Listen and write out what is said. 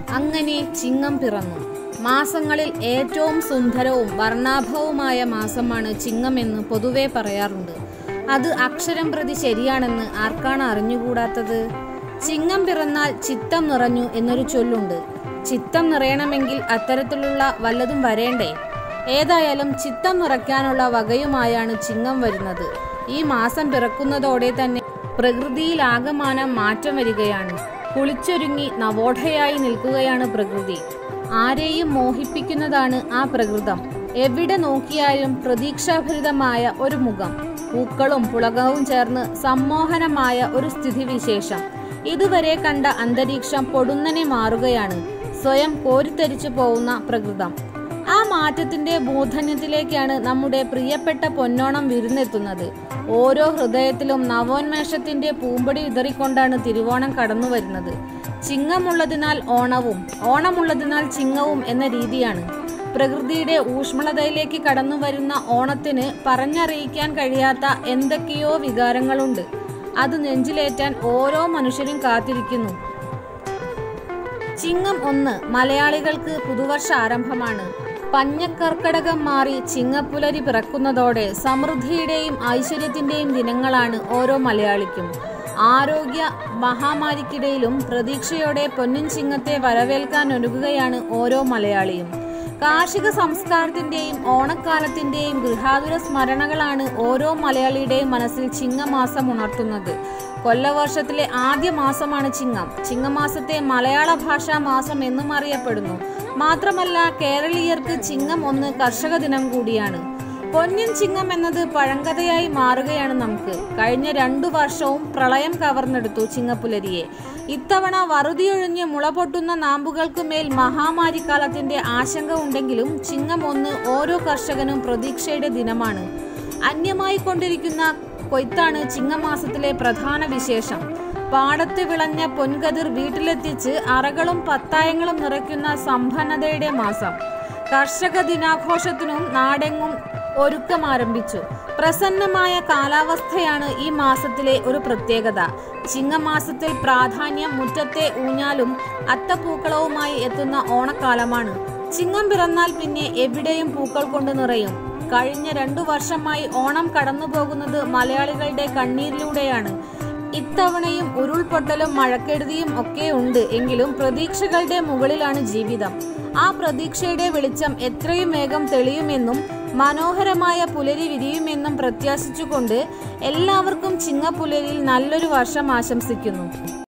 അങ്ങനെ ചിങ്ങം പിറന്നു മാസങ്ങളിൽ ഏറ്റവും സുന്ദരവും വർണ്ണാഭവുമായ മാസമാണ് ചിങ്ങമെന്ന് പൊതുവെ പറയാറുണ്ട് അത് അക്ഷരം പ്രതി ശരിയാണെന്ന് ആർക്കാണ് അറിഞ്ഞുകൂടാത്തത് ചിങ്ങം പിറന്നാൽ ചിത്തം നിറഞ്ഞു എന്നൊരു ചൊല്ലുണ്ട് ചിത്തം നിറയണമെങ്കിൽ അത്തരത്തിലുള്ള വല്ലതും വരേണ്ടേ ഏതായാലും ചിത്തം നിറയ്ക്കാനുള്ള വകയുമായാണ് ചിങ്ങം വരുന്നത് ഈ മാസം പിറക്കുന്നതോടെ തന്നെ പ്രകൃതിയിലാകമാനം മാറ്റം വരികയാണ് കുളിച്ചൊരുങ്ങി നവോഢയായി നിൽക്കുകയാണ് പ്രകൃതി ആരെയും മോഹിപ്പിക്കുന്നതാണ് ആ പ്രകൃതം എവിടെ നോക്കിയാലും പ്രതീക്ഷാഭരിതമായ ഒരു മുഖം പൂക്കളും പുളകവും ചേർന്ന് സമ്മോഹനമായ ഒരു സ്ഥിതിവിശേഷം ഇതുവരെ കണ്ട അന്തരീക്ഷം പൊടുന്നനെ മാറുകയാണ് സ്വയം കോരിത്തരിച്ചു പോകുന്ന പ്രകൃതം ആ മാറ്റത്തിന്റെ മൂർധന്യത്തിലേക്കാണ് നമ്മുടെ പ്രിയപ്പെട്ട പൊന്നോണം വിരുന്നെത്തുന്നത് ഓരോ ഹൃദയത്തിലും നവോന്മേഷത്തിന്റെ പൂമ്പൊടി വിതറിക്കൊണ്ടാണ് തിരുവോണം കടന്നു വരുന്നത് ചിങ്ങമുള്ളതിനാൽ ഓണവും ഓണമുള്ളതിനാൽ ചിങ്ങവും എന്ന രീതിയാണ് പ്രകൃതിയുടെ ഊഷ്മളതയിലേക്ക് കടന്നു വരുന്ന ഓണത്തിന് പറഞ്ഞറിയിക്കാൻ കഴിയാത്ത എന്തൊക്കെയോ വികാരങ്ങളുണ്ട് അത് നെഞ്ചിലേറ്റാൻ ഓരോ മനുഷ്യരും കാത്തിരിക്കുന്നു ചിങ്ങം ഒന്ന് മലയാളികൾക്ക് പുതുവർഷ ആരംഭമാണ് പഞ്ഞക്കർക്കടകം മാറി ചിങ്ങപ്പുലരി പിറക്കുന്നതോടെ സമൃദ്ധിയുടെയും ഐശ്വര്യത്തിന്റെയും ദിനങ്ങളാണ് ഓരോ മലയാളിക്കും ആരോഗ്യ മഹാമാരിക്കിടയിലും പ്രതീക്ഷയോടെ പൊന്നിൻ ചിങ്ങത്തെ വരവേൽക്കാൻ ഒരുങ്ങുകയാണ് ഓരോ മലയാളിയും കാർഷിക സംസ്കാരത്തിന്റെയും ഓണക്കാലത്തിന്റെയും ഗൃഹാതുര സ്മരണകളാണ് ഓരോ മലയാളിയുടെയും മനസ്സിൽ ചിങ്ങമാസം ഉണർത്തുന്നത് കൊല്ലവർഷത്തിലെ ആദ്യ മാസമാണ് ചിങ്ങം ചിങ്ങമാസത്തെ മലയാള ഭാഷാ മാസം എന്നും അറിയപ്പെടുന്നു മാത്രമല്ല കേരളീയർക്ക് ചിങ്ങം ഒന്ന് കർഷക ദിനം കൂടിയാണ് പൊന്നിൻ ചിങ്ങം എന്നത് പഴങ്കഥയായി മാറുകയാണ് നമുക്ക് കഴിഞ്ഞ രണ്ടു വർഷവും പ്രളയം കവർന്നെടുത്തു ചിങ്ങപ്പുലരിയെ ഇത്തവണ വറുതിയൊഴിഞ്ഞ് മുള പൊട്ടുന്ന നാമ്പുകൾക്ക് മേൽ മഹാമാരിക്കാലത്തിന്റെ ആശങ്ക ഉണ്ടെങ്കിലും ചിങ്ങം ഒന്ന് ഓരോ കർഷകനും പ്രതീക്ഷയുടെ ദിനമാണ് അന്യമായി കൊണ്ടിരിക്കുന്ന കൊയ്ത്താണ് ചിങ്ങമാസത്തിലെ പ്രധാന വിശേഷം പാടത്ത് വിളഞ്ഞ പൊൻകതിർ വീട്ടിലെത്തിച്ച് അറകളും പത്തായങ്ങളും നിറയ്ക്കുന്ന സമ്പന്നതയുടെ മാസം കർഷക ദിനാഘോഷത്തിനും നാടെങ്ങും ഒരുക്കം ആരംഭിച്ചു പ്രസന്നമായ കാലാവസ്ഥയാണ് ഈ മാസത്തിലെ ഒരു പ്രത്യേകത ചിങ്ങമാസത്തിൽ പ്രാധാന്യം മുറ്റത്തെ ഊഞ്ഞാലും അത്തപ്പൂക്കളവുമായി എത്തുന്ന ഓണക്കാലമാണ് ചിങ്ങം പിറന്നാൽ പിന്നെ എവിടെയും പൂക്കൾ കൊണ്ട് നിറയും കഴിഞ്ഞ രണ്ടു വർഷമായി ഓണം കടന്നു പോകുന്നത് മലയാളികളുടെ കണ്ണീരിലൂടെയാണ് ഇത്തവണയും ഉരുൾപൊട്ടലും മഴക്കെടുതിയും ഒക്കെ ഉണ്ട് എങ്കിലും പ്രതീക്ഷകളുടെ മുകളിലാണ് ജീവിതം ആ പ്രതീക്ഷയുടെ വെളിച്ചം എത്രയും വേഗം തെളിയുമെന്നും മനോഹരമായ പുലരി വിരിയുമെന്നും പ്രത്യാശിച്ചുകൊണ്ട് എല്ലാവർക്കും ചിങ്ങപ്പുലരിയിൽ നല്ലൊരു വർഷം ആശംസിക്കുന്നു